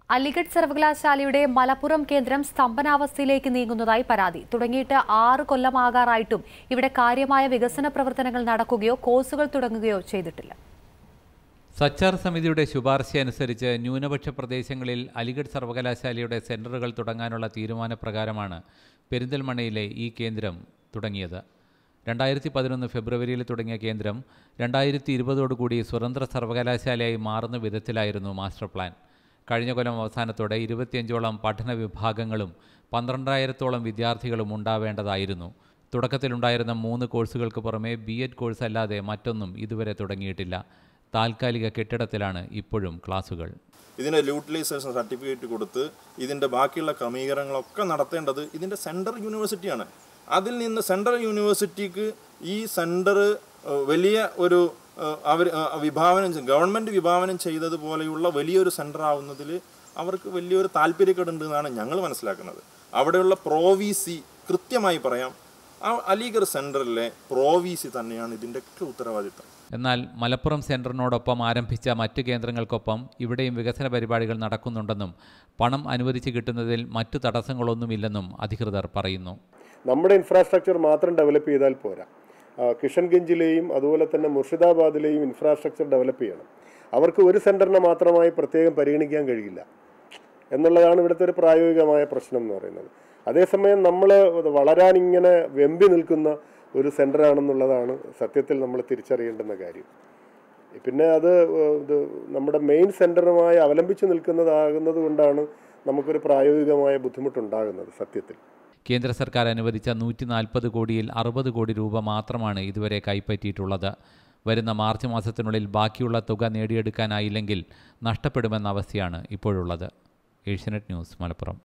അലിഗഡ് സർവകലാശാലയുടെ മലപ്പുറം കേന്ദ്രം സ്തംഭനാവസ്ഥയിലേക്ക് നീങ്ങുന്നതായി പരാതി തുടങ്ങിയിട്ട് ആറ് കൊല്ലമാകാറായിട്ടും ഇവിടെ കാര്യമായ വികസന പ്രവർത്തനങ്ങൾ നടക്കുകയോ കോഴ്സുകൾ തുടങ്ങുകയോ ചെയ്തിട്ടില്ല സച്ചാർ സമിതിയുടെ ശുപാർശ അനുസരിച്ച് ന്യൂനപക്ഷ പ്രദേശങ്ങളിൽ അലിഗഡ് സർവകലാശാലയുടെ സെന്ററുകൾ തുടങ്ങാനുള്ള തീരുമാനപ്രകാരമാണ് പെരിന്തൽമണ്ണയിലെ ഈ കേന്ദ്രം തുടങ്ങിയത് രണ്ടായിരത്തി പതിനൊന്ന് ഫെബ്രുവരിയിൽ തുടങ്ങിയ കേന്ദ്രം രണ്ടായിരത്തി ഇരുപതോടുകൂടി സ്വതന്ത്ര സർവകലാശാലയായി മാറുന്ന വിധത്തിലായിരുന്നു മാസ്റ്റർ പ്ലാൻ കഴിഞ്ഞ കൊല്ലം അവസാനത്തോടെ ഇരുപത്തിയഞ്ചോളം പഠന വിഭാഗങ്ങളും പന്ത്രണ്ടായിരത്തോളം വിദ്യാർത്ഥികളും ഉണ്ടാവേണ്ടതായിരുന്നു തുടക്കത്തിലുണ്ടായിരുന്ന മൂന്ന് കോഴ്സുകൾക്ക് പുറമെ ബി എഡ് കോഴ്സ് അല്ലാതെ മറ്റൊന്നും ഇതുവരെ തുടങ്ങിയിട്ടില്ല താൽക്കാലിക കെട്ടിടത്തിലാണ് ഇപ്പോഴും ക്ലാസുകൾ ഇതിൻ്റെ യൂട്ടിലൈസേഷൻ സർട്ടിഫിക്കറ്റ് കൊടുത്ത് ഇതിൻ്റെ ബാക്കിയുള്ള ക്രമീകരണങ്ങളൊക്കെ നടത്തേണ്ടത് ഇതിൻ്റെ സെൻട്രൽ യൂണിവേഴ്സിറ്റിയാണ് അതിൽ നിന്ന് സെൻട്രൽ യൂണിവേഴ്സിറ്റിക്ക് ഈ സെൻറ്റർ വലിയ ഒരു അവർ വിഭാവനം ചെയ്- ഗവൺമെൻറ് വിഭാവനം ചെയ്തതുപോലെയുള്ള വലിയൊരു സെൻറ്റർ ആവുന്നതിൽ അവർക്ക് വലിയൊരു താല്പര്യക്കേടുണ്ട് എന്നാണ് ഞങ്ങൾ മനസ്സിലാക്കുന്നത് അവിടെയുള്ള പ്രോവിസി കൃത്യമായി പറയാം ആ അലിഗഡ് സെൻറ്ററിലെ പ്രോവിസി തന്നെയാണ് ഇതിൻ്റെയൊക്കെ ഉത്തരവാദിത്തം എന്നാൽ മലപ്പുറം സെന്ററിനോടൊപ്പം ആരംഭിച്ച മറ്റ് കേന്ദ്രങ്ങൾക്കൊപ്പം ഇവിടെയും വികസന പരിപാടികൾ നടക്കുന്നുണ്ടെന്നും പണം അനുവദിച്ച് കിട്ടുന്നതിൽ മറ്റു തടസ്സങ്ങളൊന്നുമില്ലെന്നും അധികൃതർ പറയുന്നു നമ്മുടെ ഇൻഫ്രാസ്ട്രക്ചർ മാത്രം ഡെവലപ്പ് ചെയ്താൽ പോരാ ആ, കിഷൻഗഞ്ചിലെയും അതുപോലെ തന്നെ മുർഷിദാബാദിലെയും ഇൻഫ്രാസ്ട്രക്ചർ ഡെവലപ്പ് ചെയ്യണം അവർക്ക് ഒരു സെൻറ്ററിനെ മാത്രമായി പ്രത്യേകം പരിഗണിക്കാൻ കഴിയില്ല എന്നുള്ളതാണ് ഇവിടുത്തെ ഒരു പ്രായോഗികമായ പ്രശ്നം എന്ന് പറയുന്നത് അതേസമയം നമ്മൾ വളരാൻ ഇങ്ങനെ വെമ്പി നിൽക്കുന്ന ഒരു സെൻ്ററാണെന്നുള്ളതാണ് സത്യത്തിൽ നമ്മൾ തിരിച്ചറിയേണ്ടുന്ന കാര്യം പിന്നെ അത് ഏഹ്, ഇത് നമ്മുടെ മെയിൻ സെൻറ്ററുമായി അവലംബിച്ച് നിൽക്കുന്നതാകുന്നത് കൊണ്ടാണ് നമുക്കൊരു പ്രായോഗികമായ ബുദ്ധിമുട്ടുണ്ടാകുന്നത് സത്യത്തിൽ കേന്ദ്ര സർക്കാർ അനുവദിച്ച നൂറ്റി നാൽപ്പത് കോടിയിൽ അറുപത് കോടി രൂപ മാത്രമാണ് ഇതുവരെ കൈപ്പറ്റിയിട്ടുള്ളത് വരുന്ന മാർച്ച് മാസത്തിനുള്ളിൽ ബാക്കിയുള്ള തുക നേടിയെടുക്കാനായില്ലെങ്കിൽ നഷ്ടപ്പെടുമെന്ന അവസ്ഥയാണ് ഇപ്പോഴുള്ളത് ഏഷ്യനെറ്റ് ന്യൂസ് മലപ്പുറം